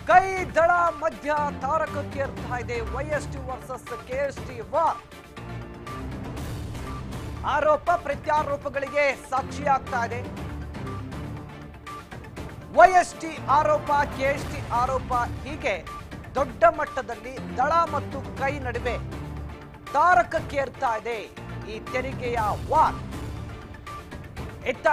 ಕೈ ದಳ ಮಧ್ಯ ತಾರಕಕ್ಕೇರ್ತಾ ಇದೆ ವೈಎಸ್ಟಿ ವರ್ಸಸ್ ಕೆಎಸ್ಟಿ ವಾರ್ ಆರೋಪ ಪ್ರತ್ಯಾರೋಪಗಳಿಗೆ ಸಾಕ್ಷಿಯಾಗ್ತಾ ಇದೆ ವೈಎಸ್ಟಿ ಆರೋಪ ಕೆಎಸ್ಟಿ ಆರೋಪ ಹೀಗೆ ದೊಡ್ಡ ಮಟ್ಟದಲ್ಲಿ ದಳ ಮತ್ತು ಕೈ ನಡುವೆ ತಾರಕಕ್ಕೇರ್ತಾ ಇದೆ ಈ ತೆರಿಗೆಯ ವಾರ್ ಇತ್ತ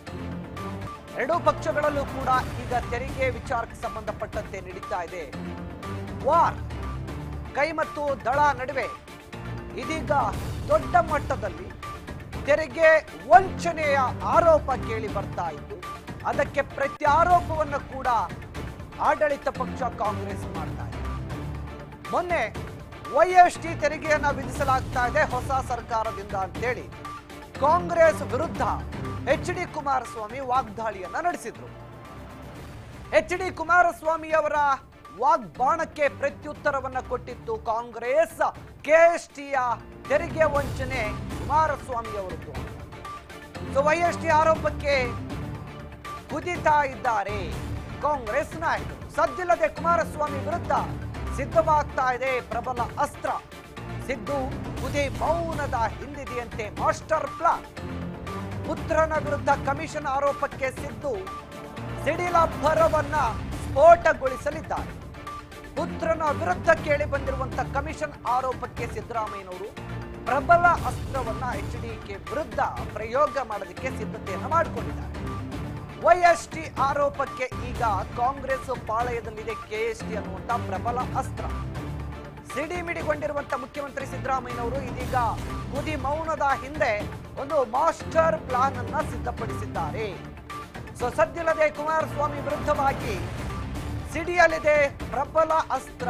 ಎರಡೂ ಪಕ್ಷಗಳಲ್ಲೂ ಕೂಡ ಈಗ ತೆರಿಗೆ ವಿಚಾರಕ್ಕೆ ಸಂಬಂಧಪಟ್ಟಂತೆ ನಡೀತಾ ಇದೆ ವಾರ್ ಕೈ ಮತ್ತು ದಳ ನಡುವೆ ಇದೀಗ ದೊಡ್ಡ ಮಟ್ಟದಲ್ಲಿ ತೆರಿಗೆ ವಂಚನೆಯ ಆರೋಪ ಕೇಳಿ ಬರ್ತಾ ಇದ್ದು ಅದಕ್ಕೆ ಪ್ರತ್ಯಾರೋಪವನ್ನು ಕೂಡ ಆಡಳಿತ ಪಕ್ಷ ಕಾಂಗ್ರೆಸ್ ಮಾಡ್ತಾ ಇದೆ ಮೊನ್ನೆ ವೈಎಸ್ಟಿ ತೆರಿಗೆಯನ್ನ ವಿಧಿಸಲಾಗ್ತಾ ಇದೆ ಹೊಸ ಸರ್ಕಾರದಿಂದ ಅಂತೇಳಿ ಕಾಂಗ್ರೆಸ್ ವಿರುದ್ಧ ಎಚ್ ಡಿ ಕುಮಾರಸ್ವಾಮಿ ವಾಗ್ದಾಳಿಯನ್ನ ನಡೆಸಿದ್ರು ಎಚ್ ಡಿ ಕುಮಾರಸ್ವಾಮಿ ಅವರ ವಾಗ್ಬಾಣಕ್ಕೆ ಪ್ರತ್ಯುತ್ತರವನ್ನ ಕೊಟ್ಟಿತ್ತು ಕಾಂಗ್ರೆಸ್ ಕೆಎಸ್ಟಿಯ ತೆರಿಗೆ ವಂಚನೆ ಕುಮಾರಸ್ವಾಮಿ ಅವರದ್ದು ಸೊ ವೈಎಸ್ಟಿ ಆರೋಪಕ್ಕೆ ಕುದಿತಾ ಇದ್ದಾರೆ ಕಾಂಗ್ರೆಸ್ ನಾಯಕರು ಸದ್ದಿಲ್ಲದೆ ಕುಮಾರಸ್ವಾಮಿ ವಿರುದ್ಧ ಸಿದ್ಧವಾಗ್ತಾ ಇದೆ ಪ್ರಬಲ ಅಸ್ತ್ರ ಸಿದ್ದು ಕುದಿ ಮೌನದ ಹಿಂದಿದೆಯಂತೆ ಮಾಸ್ಟರ್ ಪ್ಲಾನ್ ಪುತ್ರನ ವಿರುದ್ಧ ಕಮಿಷನ್ ಆರೋಪಕ್ಕೆ ಸಿದ್ದು ಸಿಡಿಲ ಭರವನ್ನ ಸ್ಫೋಟಗೊಳಿಸಲಿದ್ದಾರೆ ಪುತ್ರನ ವಿರುದ್ಧ ಕೇಳಿ ಬಂದಿರುವಂತ ಕಮಿಷನ್ ಆರೋಪಕ್ಕೆ ಸಿದ್ದರಾಮಯ್ಯನವರು ಪ್ರಬಲ ಅಸ್ತ್ರವನ್ನ ಎಚ್ ಡಿಕೆ ವಿರುದ್ಧ ಪ್ರಯೋಗ ಮಾಡೋದಕ್ಕೆ ಸಿದ್ಧತೆಯನ್ನ ಮಾಡಿಕೊಂಡಿದ್ದಾರೆ ವೈಎಸ್ಟಿ ಆರೋಪಕ್ಕೆ ಈಗ ಕಾಂಗ್ರೆಸ್ ಪಾಳಯದಲ್ಲಿದೆ ಕೆಎಸ್ಟಿ ಅನ್ನುವಂತ ಪ್ರಬಲ ಅಸ್ತ್ರ ಸಿಡಿಮಿಡಿಗೊಂಡಿರುವಂತ ಮುಖ್ಯಮಂತ್ರಿ ಸಿದ್ದರಾಮಯ್ಯನವರು ಇದೀಗ ಕುದಿ ಮೌನದ ಹಿಂದೆ ಒಂದು ಮಾಸ್ಟರ್ ಪ್ಲಾನ್ ಅನ್ನ ಸಿದ್ಧಪಡಿಸಿದ್ದಾರೆ ಸೊ ಸದ್ದಿಲ್ಲದೆ ಕುಮಾರಸ್ವಾಮಿ ವಿರುದ್ಧವಾಗಿ ಸಿಡಿಯಲಿದೆ ಪ್ರಬಲ ಅಸ್ತ್ರ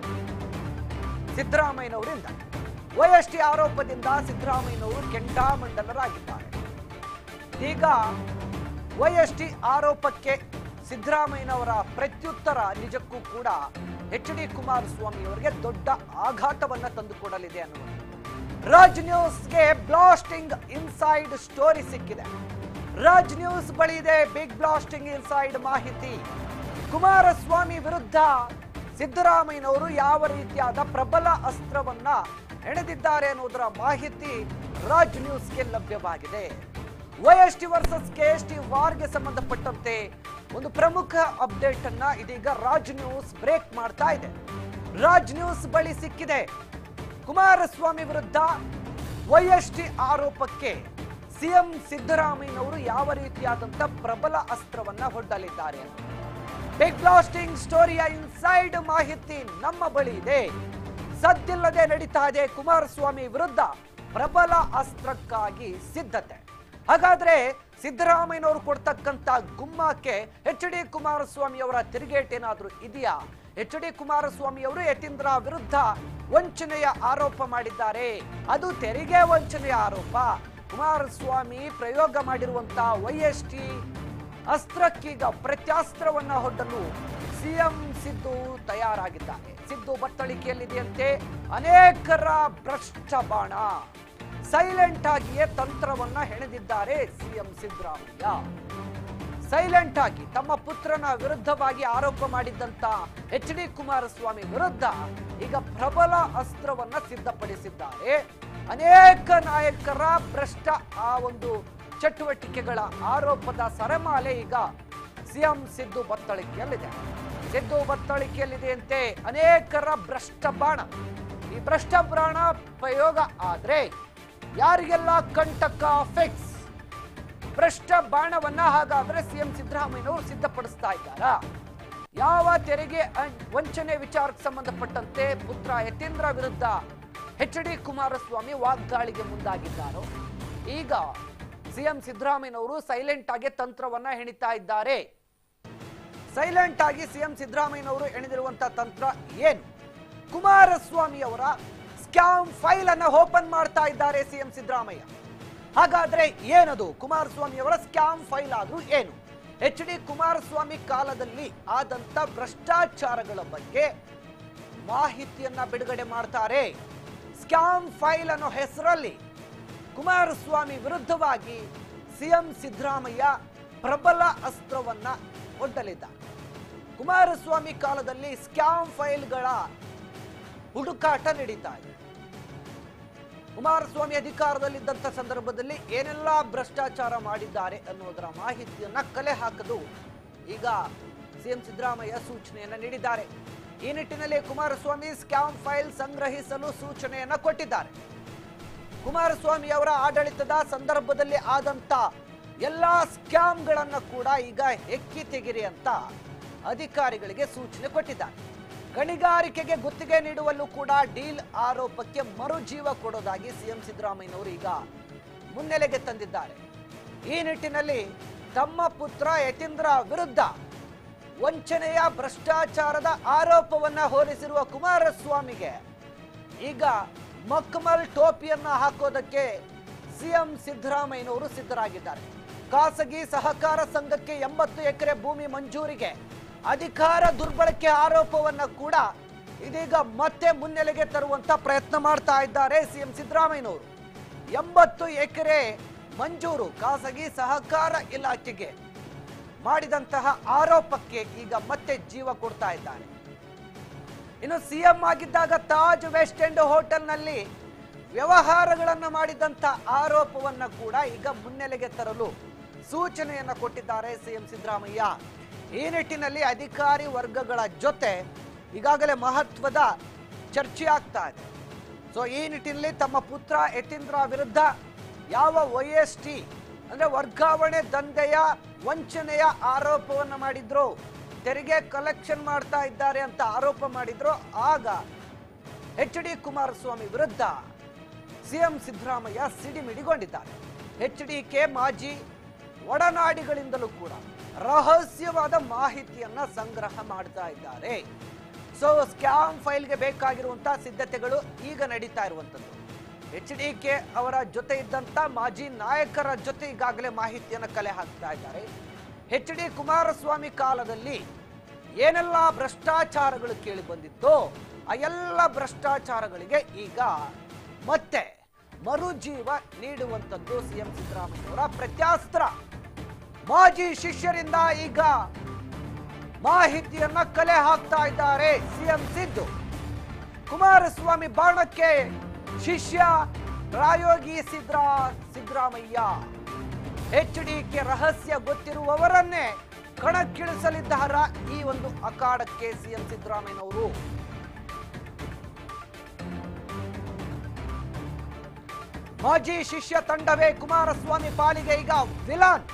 ಸಿದ್ದರಾಮಯ್ಯನವರಿಂದ ವೈಎಸ್ಟಿ ಆರೋಪದಿಂದ ಸಿದ್ದರಾಮಯ್ಯನವರು ಕೆಂಡಾಮಂಡಲರಾಗಿದ್ದಾರೆ ಈಗ ವೈಎಸ್ಟಿ ಆರೋಪಕ್ಕೆ ಸಿದ್ದರಾಮಯ್ಯನವರ ಪ್ರತ್ಯುತ್ತರ ನಿಜಕ್ಕೂ ಕೂಡ ಎಚ್ ಡಿ ಕುಮಾರಸ್ವಾಮಿ ಅವರಿಗೆ ದೊಡ್ಡ ಆಘಾತವನ್ನ ತಂದುಕೊಡಲಿದೆ ಅನ್ನುವುದು ರಾಜ್ ನ್ಯೂಸ್ಗೆ ಬ್ಲಾಸ್ಟಿಂಗ್ ಇನ್ಸೈಡ್ ಸ್ಟೋರಿ ಸಿಕ್ಕಿದೆ ರಾಜ್ ನ್ಯೂಸ್ ಬಳಿ ಇದೆ ಬಿಗ್ ಬ್ಲಾಸ್ಟಿಂಗ್ ಇನ್ಸೈಡ್ ಮಾಹಿತಿ ಕುಮಾರಸ್ವಾಮಿ ವಿರುದ್ಧ ಸಿದ್ದರಾಮಯ್ಯನವರು ಯಾವ ರೀತಿಯಾದ ಪ್ರಬಲ ಅಸ್ತ್ರವನ್ನ ಹೆಣೆದಿದ್ದಾರೆ ಅನ್ನೋದರ ಮಾಹಿತಿ ರಾಜ್ ನ್ಯೂಸ್ಗೆ ಲಭ್ಯವಾಗಿದೆ ವೈಎಸ್ಟಿ ವರ್ಸಸ್ ಕೆಎಸ್ಟಿ ವಾರ್ಗೆ ಸಂಬಂಧಪಟ್ಟಂತೆ ಒಂದು ಪ್ರಮುಖ ಅಪ್ಡೇಟ್ ಅನ್ನ ಇದೀಗ ರಾಜ್ ನ್ಯೂಸ್ ಬ್ರೇಕ್ ಮಾಡ್ತಾ ಇದೆ ರಾಜ್ ನ್ಯೂಸ್ ಬಳಿ ಸಿಕ್ಕಿದೆ ಕುಮಾರಸ್ವಾಮಿ ವಿರುದ್ಧ ವೈಎಸ್ಟಿ ಆರೋಪಕ್ಕೆ ಸಿಎಂ ಸಿದ್ದರಾಮಯ್ಯನವರು ಯಾವ ರೀತಿಯಾದಂತ ಪ್ರಬಲ ಅಸ್ತ್ರವನ್ನ ಹೊಡ್ಡಲಿದ್ದಾರೆ ಅಂತ. ಬಿಗ್ ಬ್ಲಾಸ್ಟಿಂಗ್ ಸ್ಟೋರಿಯ ಇನ್ಸೈಡ್ ಮಾಹಿತಿ ನಮ್ಮ ಬಳಿ ಇದೆ ಸದ್ದಿಲ್ಲದೆ ನಡೀತಾ ಇದೆ ಕುಮಾರಸ್ವಾಮಿ ವಿರುದ್ಧ ಪ್ರಬಲ ಅಸ್ತ್ರಕ್ಕಾಗಿ ಸಿದ್ಧತೆ ಹಾಗಾದ್ರೆ ಸಿದ್ದರಾಮಯ್ಯನವರು ಕೊಡ್ತಕ್ಕಂತ ಗುಮ್ಮಕ್ಕೆ ಎಚ್ ಡಿ ಕುಮಾರಸ್ವಾಮಿ ಅವರ ತಿರುಗೇಟೇನಾದ್ರೂ ಇದೆಯಾ ಎಚ್ ಡಿ ಕುಮಾರಸ್ವಾಮಿ ಅವರು ಯತೀಂದ್ರ ವಿರುದ್ಧ ವಂಚನೆಯ ಆರೋಪ ಮಾಡಿದ್ದಾರೆ ಅದು ತೆರಿಗೆ ವಂಚನೆಯ ಆರೋಪ ಕುಮಾರಸ್ವಾಮಿ ಪ್ರಯೋಗ ಮಾಡಿರುವಂತ ವೈಎಸ್ಟಿ ಅಸ್ತ್ರಕ್ಕೀಗ ಪ್ರತ್ಯಾಸ್ತ್ರವನ್ನ ಹೊಡ್ಡಲು ಸಿಎಂ ಸಿದ್ದು ತಯಾರಾಗಿದ್ದಾರೆ ಸಿದ್ದು ಬತ್ತಳಿಕೆಯಲ್ಲಿದೆಯಂತೆ ಅನೇಕರ ಭ್ರಷ್ಟ ಬಾಣ ಸೈಲೆಂಟ್ ಆಗಿಯೇ ತಂತ್ರವನ್ನ ಹೆಣೆದಿದ್ದಾರೆ ಸಿಎಂ ಸಿದ್ದರಾಮಯ್ಯ ಸೈಲೆಂಟ್ ಆಗಿ ತಮ್ಮ ಪುತ್ರನ ವಿರುದ್ಧವಾಗಿ ಆರೋಪ ಮಾಡಿದ್ದಂತ ಎಚ್ ಡಿ ಕುಮಾರಸ್ವಾಮಿ ವಿರುದ್ಧ ಈಗ ಪ್ರಬಲ ಅಸ್ತ್ರವನ್ನ ಸಿದ್ಧಪಡಿಸಿದ್ದಾರೆ ಅನೇಕ ನಾಯಕರ ಭ್ರಷ್ಟ ಆ ಒಂದು ಚಟುವಟಿಕೆಗಳ ಆರೋಪದ ಸರಮಾಲೆ ಈಗ ಸಿಎಂ ಸಿದ್ದು ಬತ್ತಳಿಕೆಯಲ್ಲಿದೆ ಸಿದ್ದು ಬತ್ತಳಿಕೆಯಲ್ಲಿದೆಯಂತೆ ಅನೇಕರ ಭ್ರಷ್ಟ ಬಾಣ ಈ ಭ್ರಷ್ಟ ಬಾಣ ಪ್ರಯೋಗ ಆದ್ರೆ ಯಾರಿಗೆಲ್ಲ ಕಂಟಕ ಫಿಕ್ಸ್ ಭ್ರಷ್ಟ ಬಾಣವನ್ನ ಹಾಗಾದ್ರೆ ಸಿಎಂ ಸಿದ್ದರಾಮಯ್ಯನವರು ಸಿದ್ಧಪಡಿಸ್ತಾ ಇದ್ದಾರಾ ಯಾವ ತೆರಿಗೆ ಅಂ- ವಂಚನೆ ವಿಚಾರಕ್ಕೆ ಸಂಬಂಧಪಟ್ಟಂತೆ ಪುತ್ರ ಯತೀಂದ್ರ ವಿರುದ್ಧ ಎಚ್ ಡಿ ಕುಮಾರಸ್ವಾಮಿ ವಾಗ್ದಾಳಿಗೆ ಮುಂದಾಗಿದ್ದಾರೋ ಈಗ ಸಿಎಂ ಸಿದ್ದರಾಮಯ್ಯನವರು ಸೈಲೆಂಟ್ ಆಗಿ ತಂತ್ರವನ್ನ ಹೆಣಿತಾ ಇದ್ದಾರೆ ಸೈಲೆಂಟ್ ಆಗಿ ಸಿಎಂ ಸಿದ್ದರಾಮಯ್ಯನವರು ಎಣೆದಿರುವಂತ ತಂತ್ರ ಏನು ಕುಮಾರಸ್ವಾಮಿ ಅವರ ಸ್ಕ್ಯಾಮ್ ಫೈಲ್ ಅನ್ನ ಓಪನ್ ಮಾಡ್ತಾ ಇದ್ದಾರೆ ಸಿಎಂ ಸಿದ್ದರಾಮಯ್ಯ ಹಾಗಾದ್ರೆ ಏನದು ಕುಮಾರಸ್ವಾಮಿ ಅವರ ಸ್ಕ್ಯಾಮ್ ಫೈಲ್ ಆದ್ರೂ ಏನು ಎಚ್ ಡಿ ಕುಮಾರಸ್ವಾಮಿ ಕಾಲದಲ್ಲಿ ಆದಂತ ಭ್ರಷ್ಟಾಚಾರಗಳ ಬಗ್ಗೆ ಮಾಹಿತಿಯನ್ನ ಬಿಡುಗಡೆ ಮಾಡ್ತಾರೆ ಸ್ಕ್ಯಾಮ್ ಫೈಲ್ ಅನ್ನೋ ಹೆಸರಲ್ಲಿ ಕುಮಾರಸ್ವಾಮಿ ವಿರುದ್ಧವಾಗಿ ಸಿಎಂ ಸಿದ್ದರಾಮಯ್ಯ ಪ್ರಬಲ ಅಸ್ತ್ರವನ್ನ ಒಡ್ಡಲಿದ್ದಾರೆ ಕುಮಾರಸ್ವಾಮಿ ಕಾಲದಲ್ಲಿ ಸ್ಕ್ಯಾಮ್ ಫೈಲ್ಗಳ ಹುಡುಕಾಟ ನಡೀತಾ ಇದೆ ಕುಮಾರಸ್ವಾಮಿ ಅಧಿಕಾರದಲ್ಲಿದ್ದಂಥ ಸಂದರ್ಭದಲ್ಲಿ ಏನೆಲ್ಲ ಭ್ರಷ್ಟಾಚಾರ ಮಾಡಿದ್ದಾರೆ ಅನ್ನೋದರ ಮಾಹಿತಿಯನ್ನ ಕಲೆ ಹಾಕಲು ಈಗ ಸಿಎಂ ಸಿದ್ದರಾಮಯ್ಯ ಸೂಚನೆಯನ್ನ ನೀಡಿದ್ದಾರೆ ಈ ನಿಟ್ಟಿನಲ್ಲಿ ಕುಮಾರಸ್ವಾಮಿ ಸ್ಕ್ಯಾಮ್ ಫೈಲ್ ಸಂಗ್ರಹಿಸಲು ಸೂಚನೆಯನ್ನ ಕೊಟ್ಟಿದ್ದಾರೆ ಕುಮಾರಸ್ವಾಮಿ ಅವರ ಆಡಳಿತದ ಸಂದರ್ಭದಲ್ಲಿ ಆದಂತ ಎಲ್ಲಾ ಸ್ಕ್ಯಾಮ್ಗಳನ್ನ ಕೂಡ ಈಗ ಹೆಕ್ಕಿ ತೆಗಿರಿ ಅಂತ ಅಧಿಕಾರಿಗಳಿಗೆ ಸೂಚನೆ ಕೊಟ್ಟಿದ್ದಾರೆ ಗಣಿಗಾರಿಕೆಗೆ ಗುತ್ತಿಗೆ ನೀಡುವಲ್ಲೂ ಕೂಡ ಡೀಲ್ ಆರೋಪಕ್ಕೆ ಮರುಜೀವ ಕೊಡೋದಾಗಿ ಸಿಎಂ ಸಿದ್ದರಾಮಯ್ಯನವರು ಈಗ ಮುನ್ನೆಲೆಗೆ ತಂದಿದ್ದಾರೆ ಈ ನಿಟ್ಟಿನಲ್ಲಿ ತಮ್ಮ ಪುತ್ರ ಯತೀಂದ್ರ ವಿರುದ್ಧ ವಂಚನೆಯ ಭ್ರಷ್ಟಾಚಾರದ ಆರೋಪವನ್ನ ಹೋಲಿಸಿರುವ ಕುಮಾರಸ್ವಾಮಿಗೆ ಈಗ ಮಕ್ಮಲ್ ಟೋಪಿಯನ್ನ ಹಾಕೋದಕ್ಕೆ ಸಿಎಂ ಸಿದ್ದರಾಮಯ್ಯನವರು ಸಿದ್ಧರಾಗಿದ್ದಾರೆ ಖಾಸಗಿ ಸಹಕಾರ ಸಂಘಕ್ಕೆ ಎಂಬತ್ತು ಎಕರೆ ಭೂಮಿ ಮಂಜೂರಿಗೆ ಅಧಿಕಾರ ದುರ್ಬಳಕೆ ಆರೋಪವನ್ನ ಕೂಡ ಇದೀಗ ಮತ್ತೆ ಮುನ್ನೆಲೆಗೆ ತರುವಂತ ಪ್ರಯತ್ನ ಮಾಡ್ತಾ ಇದ್ದಾರೆ ಸಿಎಂ ಸಿದ್ದರಾಮಯ್ಯನವರು ಎಂಬತ್ತು ಎಕರೆ ಮಂಜೂರು ಖಾಸಗಿ ಸಹಕಾರ ಇಲಾಖೆಗೆ ಮಾಡಿದಂತಹ ಆರೋಪಕ್ಕೆ ಈಗ ಮತ್ತೆ ಜೀವ ಕೊಡ್ತಾ ಇದ್ದಾರೆ ಇನ್ನು ಸಿಎಂ ಆಗಿದ್ದಾಗ ತಾಜ್ ವೆಸ್ಟ್ ಎಂಡ್ ಹೋಟೆಲ್ನಲ್ಲಿ ವ್ಯವಹಾರಗಳನ್ನು ಮಾಡಿದಂತ ಆರೋಪವನ್ನ ಕೂಡ ಈಗ ಮುನ್ನೆಲೆಗೆ ತರಲು ಸೂಚನೆಯನ್ನ ಕೊಟ್ಟಿದ್ದಾರೆ ಸಿಎಂ ಸಿದ್ದರಾಮಯ್ಯ ಈ ನಿಟ್ಟಿನಲ್ಲಿ ಅಧಿಕಾರಿ ವರ್ಗಗಳ ಜೊತೆ ಈಗಾಗಲೇ ಮಹತ್ವದ ಚರ್ಚೆ ಆಗ್ತಾ ಇದೆ ಸೊ ಈ ನಿಟ್ಟಿನಲ್ಲಿ ತಮ್ಮ ಪುತ್ರ ಯತೀಂದ್ರ ವಿರುದ್ಧ ಯಾವ ವೈ ಎಸ್ ಟಿ ಅಂದ್ರೆ ವರ್ಗಾವಣೆ ದಂಧೆಯ ವಂಚನೆಯ ಆರೋಪವನ್ನು ಮಾಡಿದ್ರು ತೆರಿಗೆ ಕಲೆಕ್ಷನ್ ಮಾಡ್ತಾ ಇದ್ದಾರೆ ಅಂತ ಆರೋಪ ಮಾಡಿದ್ರು ಆಗ ಎಚ್ ಡಿ ಕುಮಾರಸ್ವಾಮಿ ವಿರುದ್ಧ ಸಿಎಂ ಸಿದ್ದರಾಮಯ್ಯ ಸಿಡಿಮಿಡಿಗೊಂಡಿದ್ದಾರೆ ಎಚ್ ಡಿ ಕೆ ಮಾಜಿ ಒಡನಾಡಿಗಳಿಂದಲೂ ಕೂಡ ರಹಸ್ಯವಾದ ಮಾಹಿತಿಯನ್ನ ಸಂಗ್ರಹ ಮಾಡ್ತಾ ಇದ್ದಾರೆ ಸೊ ಸ್ಕ್ಯಾಮ್ ಫೈಲ್ಗೆ ಬೇಕಾಗಿರುವಂತಹ ಸಿದ್ಧತೆಗಳು ಈಗ ನಡೀತಾ ಇರುವಂತದ್ದು ಎಚ್ ಡಿ ಕೆ ಅವರ ಜೊತೆ ಇದ್ದಂತ ಮಾಜಿ ನಾಯಕರ ಜೊತೆ ಈಗಾಗಲೇ ಮಾಹಿತಿಯನ್ನು ಕಲೆ ಹಾಕ್ತಾ ಇದ್ದಾರೆ ಎಚ್ ಡಿ ಕುಮಾರಸ್ವಾಮಿ ಕಾಲದಲ್ಲಿ ಏನೆಲ್ಲ ಭ್ರಷ್ಟಾಚಾರಗಳು ಕೇಳಿ ಬಂದಿತ್ತೋ ಆ ಎಲ್ಲ ಭ್ರಷ್ಟಾಚಾರಗಳಿಗೆ ಈಗ ಮತ್ತೆ ಮರುಜೀವ ನೀಡುವಂಥದ್ದು ಸಿಎಂ ಸಿದ್ದರಾಮಯ್ಯವರ ಪ್ರತ್ಯಾಸ್ತ್ರ ಮಾಜಿ ಶಿಷ್ಯರಿಂದ ಈಗ ಮಾಹಿತಿಯನ್ನ ಕಲೆ ಹಾಕ್ತಾ ಇದ್ದಾರೆ ಸಿಎಂ ಸಿದ್ದು ಕುಮಾರಸ್ವಾಮಿ ಬಾಣಕ್ಕೆ ಶಿಷ್ಯ ಪ್ರಾಯೋಗಿಸಿದ್ರ ಸಿದ್ದರಾಮಯ್ಯ ಎಚ್ ಡಿಗೆ ರಹಸ್ಯ ಗೊತ್ತಿರುವವರನ್ನೇ ಕಣಕ್ಕಿಳಿಸಲಿದ್ದಾರ ಈ ಒಂದು ಅಖಾಡಕ್ಕೆ ಸಿಎಂ ಸಿದ್ದರಾಮಯ್ಯನವರು ಮಾಜಿ ಶಿಷ್ಯ ತಂಡವೇ ಕುಮಾರಸ್ವಾಮಿ ಪಾಲಿಗೆ ಈಗ ವಿಲಾನ್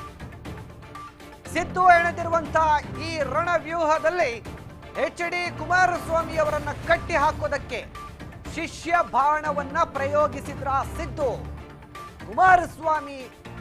ಸಿದ್ದು ಎಣೆದಿರುವಂತಹ ಈ ರಣವ್ಯೂಹದಲ್ಲಿ ಎಚ್ ಡಿ ಕುಮಾರಸ್ವಾಮಿ ಅವರನ್ನ ಕಟ್ಟಿ ಹಾಕೋದಕ್ಕೆ ಶಿಷ್ಯ ಬಾಣವನ್ನ ಪ್ರಯೋಗಿಸಿದ್ರ ಸಿದ್ದು ಕುಮಾರಸ್ವಾಮಿ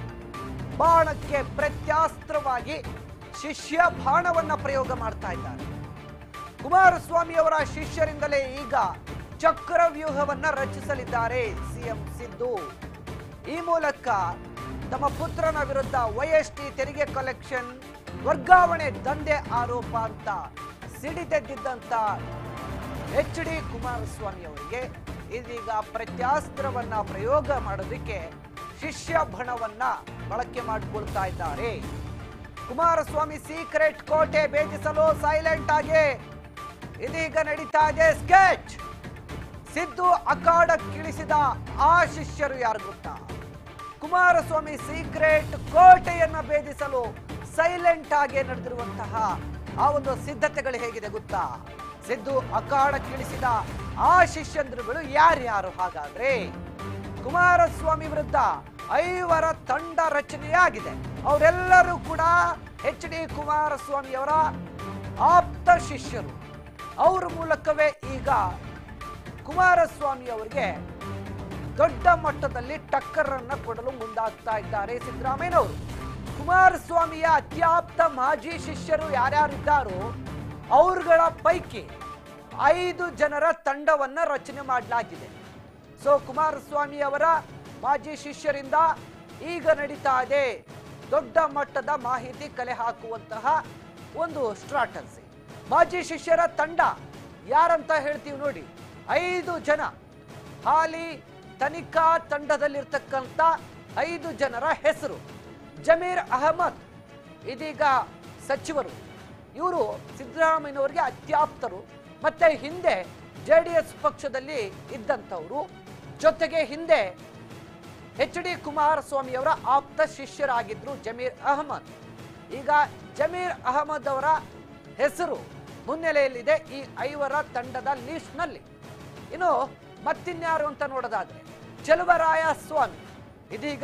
ಬಾಣಕ್ಕೆ ಪ್ರತ್ಯಾಸ್ತ್ರವಾಗಿ ಶಿಷ್ಯ ಬಾಣವನ್ನ ಪ್ರಯೋಗ ಮಾಡ್ತಾ ಇದ್ದಾರೆ ಕುಮಾರಸ್ವಾಮಿ ಅವರ ಶಿಷ್ಯರಿಂದಲೇ ಈಗ ಚಕ್ರವ್ಯೂಹವನ್ನ ರಚಿಸಲಿದ್ದಾರೆ ಸಿಎಂ ಸಿದ್ದು ಈ ಮೂಲಕ ತಮ್ಮ ಪುತ್ರನ ವಿರುದ್ಧ ವೈಎಸ್ಟಿ ತೆರಿಗೆ ಕಲೆಕ್ಷನ್ ವರ್ಗಾವಣೆ ದಂಧೆ ಆರೋಪ ಅಂತ ಸಿಡಿದೆದ್ದಿದ್ದಂತ ಎಚ್ ಡಿ ಕುಮಾರಸ್ವಾಮಿ ಅವರಿಗೆ ಇದೀಗ ಪ್ರತ್ಯಾಸ್ತ್ರವನ್ನ ಪ್ರಯೋಗ ಮಾಡೋದಕ್ಕೆ ಶಿಷ್ಯ ಬಣವನ್ನ ಬಳಕೆ ಮಾಡಿಕೊಳ್ತಾ ಇದ್ದಾರೆ ಕುಮಾರಸ್ವಾಮಿ ಸೀಕ್ರೆಟ್ ಕೋಟೆ ಭೇದಿಸಲು ಸೈಲೆಂಟ್ ಆಗಿ ಇದೀಗ ನಡೀತಾ ಇದೆ ಸ್ಕೆಚ್ ಸಿದ್ದು ಅಖಾಡಕ್ಕಿಳಿಸಿದ ಆ ಶಿಷ್ಯರು ಯಾರು ಗೊತ್ತಾ ಕುಮಾರಸ್ವಾಮಿ ಸೀಕ್ರೆಟ್ ಕೋಟೆಯನ್ನ ಭೇದಿಸಲು ಸೈಲೆಂಟ್ ಆಗಿ ನಡೆದಿರುವಂತಹ ಆ ಒಂದು ಸಿದ್ಧತೆಗಳು ಹೇಗಿದೆ ಗೊತ್ತಾ ಸಿದ್ದು ಅಖಾಡಕ್ಕಿಳಿಸಿದ ಆ ಶಿಷ್ಯಂದ್ರುಗಳು ಯಾರ್ಯಾರು ಹಾಗಾದ್ರೆ ಕುಮಾರಸ್ವಾಮಿ ವಿರುದ್ಧ ಐವರ ತಂಡ ರಚನೆಯಾಗಿದೆ ಅವರೆಲ್ಲರೂ ಕೂಡ ಎಚ್ ಡಿ ಕುಮಾರಸ್ವಾಮಿ ಅವರ ಆಪ್ತ ಶಿಷ್ಯರು ಅವ್ರ ಮೂಲಕವೇ ಈಗ ಕುಮಾರಸ್ವಾಮಿ ಅವರಿಗೆ ದೊಡ್ಡ ಮಟ್ಟದಲ್ಲಿ ಟಕ್ಕರ್ ಅನ್ನ ಕೊಡಲು ಮುಂದಾಗ್ತಾ ಇದ್ದಾರೆ ಸಿದ್ದರಾಮಯ್ಯನವರು ಕುಮಾರಸ್ವಾಮಿಯ ಅತ್ಯಾಪ್ತ ಮಾಜಿ ಶಿಷ್ಯರು ಯಾರ್ಯಾರಿದ್ದಾರೋ ಅವ್ರಗಳ ಪೈಕಿ ಐದು ಜನರ ತಂಡವನ್ನ ರಚನೆ ಮಾಡಲಾಗಿದೆ ಸೊ ಕುಮಾರಸ್ವಾಮಿ ಅವರ ಮಾಜಿ ಶಿಷ್ಯರಿಂದ ಈಗ ನಡೀತಾ ಇದೆ ದೊಡ್ಡ ಮಟ್ಟದ ಮಾಹಿತಿ ಕಲೆ ಹಾಕುವಂತಹ ಒಂದು ಸ್ಟ್ರಾಟಜಿ ಮಾಜಿ ಶಿಷ್ಯರ ತಂಡ ಯಾರಂತ ಹೇಳ್ತೀವಿ ನೋಡಿ ಐದು ಜನ ಹಾಲಿ ತನಿಖಾ ತಂಡದಲ್ಲಿರ್ತಕ್ಕಂಥ ಐದು ಜನರ ಹೆಸರು ಜಮೀರ್ ಅಹಮದ್ ಇದೀಗ ಸಚಿವರು ಇವರು ಸಿದ್ದರಾಮಯ್ಯನವರಿಗೆ ಅತ್ಯಾಪ್ತರು ಮತ್ತೆ ಹಿಂದೆ ಜೆ ಡಿ ಎಸ್ ಪಕ್ಷದಲ್ಲಿ ಇದ್ದಂಥವ್ರು ಜೊತೆಗೆ ಹಿಂದೆ ಎಚ್ ಡಿ ಕುಮಾರಸ್ವಾಮಿ ಅವರ ಆಪ್ತ ಶಿಷ್ಯರಾಗಿದ್ರು ಜಮೀರ್ ಅಹಮದ್ ಈಗ ಜಮೀರ್ ಅಹಮದ್ ಅವರ ಹೆಸರು ಮುನ್ನೆಲೆಯಲ್ಲಿದೆ ಈ ಐವರ ತಂಡದ ಲಿಸ್ಟ್ನಲ್ಲಿ ಇನ್ನು ಮತ್ತಿನ್ಯಾರು ಅಂತ ನೋಡೋದಾದ್ರೆ ಚೆಲುವರಾಯ ಸ್ವಾಮಿ ಇದೀಗ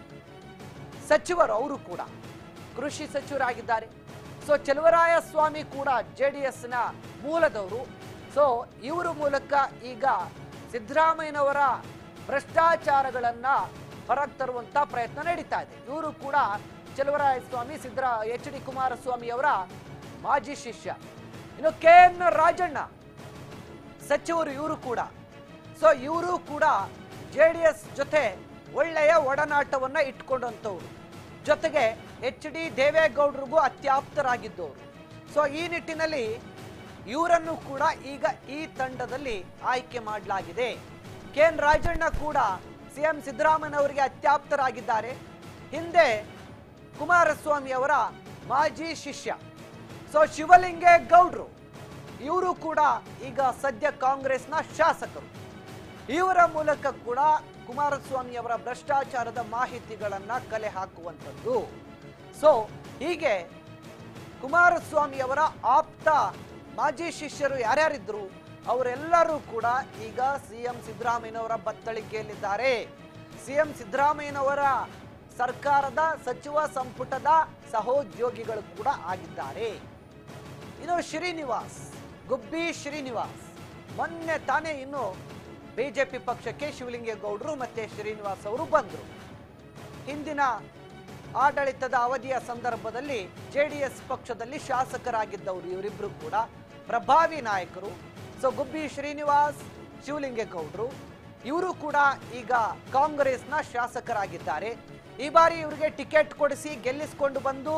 ಸಚಿವರು ಅವರು ಕೂಡ ಕೃಷಿ ಸಚಿವರಾಗಿದ್ದಾರೆ ಸೊ ಚೆಲುವರಾಯ ಸ್ವಾಮಿ ಕೂಡ ಜೆ ಡಿ ಎಸ್ನ ಮೂಲದವರು ಸೊ ಇವರ ಮೂಲಕ ಈಗ ಸಿದ್ದರಾಮಯ್ಯನವರ ಭ್ರಷ್ಟಾಚಾರಗಳನ್ನ ಹೊರಗೆ ತರುವಂತ ಪ್ರಯತ್ನ ನಡೀತಾ ಇದೆ ಇವರು ಕೂಡ ಚೆಲುವರಾಯ ಸ್ವಾಮಿ ಸಿದ್ದರಾ ಎಚ್ ಡಿ ಕುಮಾರಸ್ವಾಮಿ ಅವರ ಮಾಜಿ ಶಿಷ್ಯ ಇನ್ನು ಕೆ ಎನ್ ರಾಜಣ್ಣ ಸಚಿವರು ಇವರು ಕೂಡ ಸೊ ಇವರು ಕೂಡ ಜೆ ಡಿ ಎಸ್ ಜೊತೆ ಒಳ್ಳೆಯ ಒಡನಾಟವನ್ನ ಇಟ್ಕೊಂಡಂಥವ್ರು ಜೊತೆಗೆ ಎಚ್ ಡಿ ದೇವೇಗೌಡರಿಗೂ ಅತ್ಯಾಪ್ತರಾಗಿದ್ದವರು ಸೊ ಈ ನಿಟ್ಟಿನಲ್ಲಿ ಇವರನ್ನು ಕೂಡ ಈಗ ಈ ತಂಡದಲ್ಲಿ ಆಯ್ಕೆ ಮಾಡಲಾಗಿದೆ ಕೆ ಎನ್ ರಾಜಣ್ಣ ಕೂಡ ಸಿ ಎಂ ಸಿದ್ದರಾಮಯ್ಯನವರಿಗೆ ಅತ್ಯಾಪ್ತರಾಗಿದ್ದಾರೆ ಹಿಂದೆ ಕುಮಾರಸ್ವಾಮಿ ಅವರ ಮಾಜಿ ಶಿಷ್ಯ ಸೊ ಶಿವಲಿಂಗೇಗೌಡರು ಇವರು ಕೂಡ ಈಗ ಸದ್ಯ ಕಾಂಗ್ರೆಸ್ನ ಶಾಸಕರು ಇವರ ಮೂಲಕ ಕೂಡ ಕುಮಾರಸ್ವಾಮಿ ಅವರ ಭ್ರಷ್ಟಾಚಾರದ ಮಾಹಿತಿಗಳನ್ನ ಕಲೆ ಹಾಕುವಂಥದ್ದು ಸೊ ಹೀಗೆ ಕುಮಾರಸ್ವಾಮಿ ಅವರ ಆಪ್ತ ಮಾಜಿ ಶಿಷ್ಯರು ಯಾರ್ಯಾರಿದ್ರು ಅವರೆಲ್ಲರೂ ಕೂಡ ಈಗ ಸಿಎಂ ಸಿದ್ದರಾಮಯ್ಯನವರ ಬತ್ತಳಿಕೆಯಲ್ಲಿದ್ದಾರೆ ಸಿಎಂ ಸಿದ್ದರಾಮಯ್ಯನವರ ಸರ್ಕಾರದ ಸಚಿವ ಸಂಪುಟದ ಸಹೋದ್ಯೋಗಿಗಳು ಕೂಡ ಆಗಿದ್ದಾರೆ ಇನ್ನು ಶ್ರೀನಿವಾಸ್ ಗುಬ್ಬಿ ಶ್ರೀನಿವಾಸ್ ಮೊನ್ನೆ ತಾನೇ ಇನ್ನು ಬಿಜೆಪಿ ಪಕ್ಷಕ್ಕೆ ಶಿವಲಿಂಗೇಗೌಡರು ಮತ್ತೆ ಶ್ರೀನಿವಾಸ್ ಅವರು ಬಂದರು ಹಿಂದಿನ ಆಡಳಿತದ ಅವಧಿಯ ಸಂದರ್ಭದಲ್ಲಿ ಜೆ ಡಿ ಎಸ್ ಪಕ್ಷದಲ್ಲಿ ಶಾಸಕರಾಗಿದ್ದವರು ಇವರಿಬ್ರು ಕೂಡ ಪ್ರಭಾವಿ ನಾಯಕರು ಸೊ ಗುಬ್ಬಿ ಶ್ರೀನಿವಾಸ್ ಶಿವಲಿಂಗೇಗೌಡರು ಇವರು ಕೂಡ ಈಗ ಕಾಂಗ್ರೆಸ್ನ ಶಾಸಕರಾಗಿದ್ದಾರೆ ಈ ಬಾರಿ ಇವರಿಗೆ ಟಿಕೆಟ್ ಕೊಡಿಸಿ ಗೆಲ್ಲಿಸಿಕೊಂಡು ಬಂದು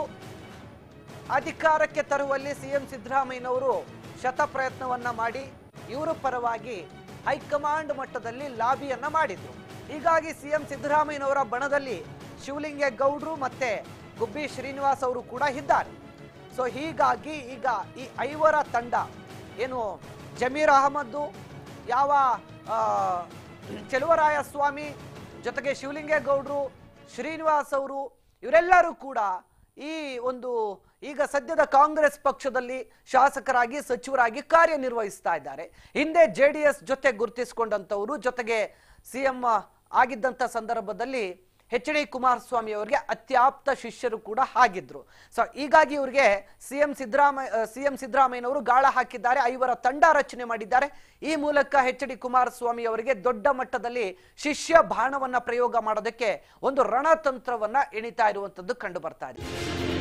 ಅಧಿಕಾರಕ್ಕೆ ತರುವಲ್ಲಿ ಸಿಎಂ ಸಿದ್ದರಾಮಯ್ಯನವರು ಶತ ಪ್ರಯತ್ನವನ್ನ ಮಾಡಿ ಇವರ ಪರವಾಗಿ ಹೈಕಮಾಂಡ್ ಮಟ್ಟದಲ್ಲಿ ಲಾಬಿಯನ್ನ ಮಾಡಿದ್ರು ಹೀಗಾಗಿ ಸಿಎಂ ಸಿದ್ದರಾಮಯ್ಯನವರ ಬಣದಲ್ಲಿ ಶಿವಲಿಂಗೇಗೌಡರು ಮತ್ತೆ ಗುಬ್ಬಿ ಶ್ರೀನಿವಾಸ್ ಅವರು ಕೂಡ ಇದ್ದಾರೆ ಸೊ ಹೀಗಾಗಿ ಈಗ ಈ ಐವರ ತಂಡ ಏನು ಜಮೀರ್ ಅಹಮದ್ದು ಯಾವ ಆ, ಚೆಲುವರಾಯ ಸ್ವಾಮಿ ಜೊತೆಗೆ ಶಿವಲಿಂಗೇಗೌಡರು ಶ್ರೀನಿವಾಸ್ ಅವರು ಇವರೆಲ್ಲರೂ ಕೂಡ ಈ ಒಂದು ಈಗ ಸದ್ಯದ ಕಾಂಗ್ರೆಸ್ ಪಕ್ಷದಲ್ಲಿ ಶಾಸಕರಾಗಿ ಸಚಿವರಾಗಿ ಕಾರ್ಯನಿರ್ವಹಿಸ್ತಾ ಇದ್ದಾರೆ ಹಿಂದೆ ಜೆ ಡಿ ಎಸ್ ಜೊತೆ ಗುರುತಿಸಿಕೊಂಡಂತವರು ಜೊತೆಗೆ ಸಿಎಂ ಆಗಿದ್ದಂಥ ಸಂದರ್ಭದಲ್ಲಿ ಎಚ್ ಡಿ ಕುಮಾರಸ್ವಾಮಿ ಅವರಿಗೆ ಅತ್ಯಾಪ್ತ ಶಿಷ್ಯರು ಕೂಡ ಆಗಿದ್ರು ಸೊ ಹೀಗಾಗಿ ಇವರಿಗೆ ಸಿಎಂ ಸಿದ್ದರಾಮಯ್ಯ ಸಿಎಂ ಸಿದ್ದರಾಮಯ್ಯನವರು ಗಾಳ ಹಾಕಿದ್ದಾರೆ ಐವರ ತಂಡ ರಚನೆ ಮಾಡಿದ್ದಾರೆ ಈ ಮೂಲಕ ಎಚ್ ಡಿ ಕುಮಾರಸ್ವಾಮಿ ಅವರಿಗೆ ದೊಡ್ಡ ಮಟ್ಟದಲ್ಲಿ ಶಿಷ್ಯ ಬಾಣವನ್ನ ಪ್ರಯೋಗ ಮಾಡೋದಕ್ಕೆ ಒಂದು ರಣತಂತ್ರವನ್ನ ಎಣಿತಾ ಇರುವಂತದ್ದು ಕಂಡು ಬರ್ತಾ ಇದೆ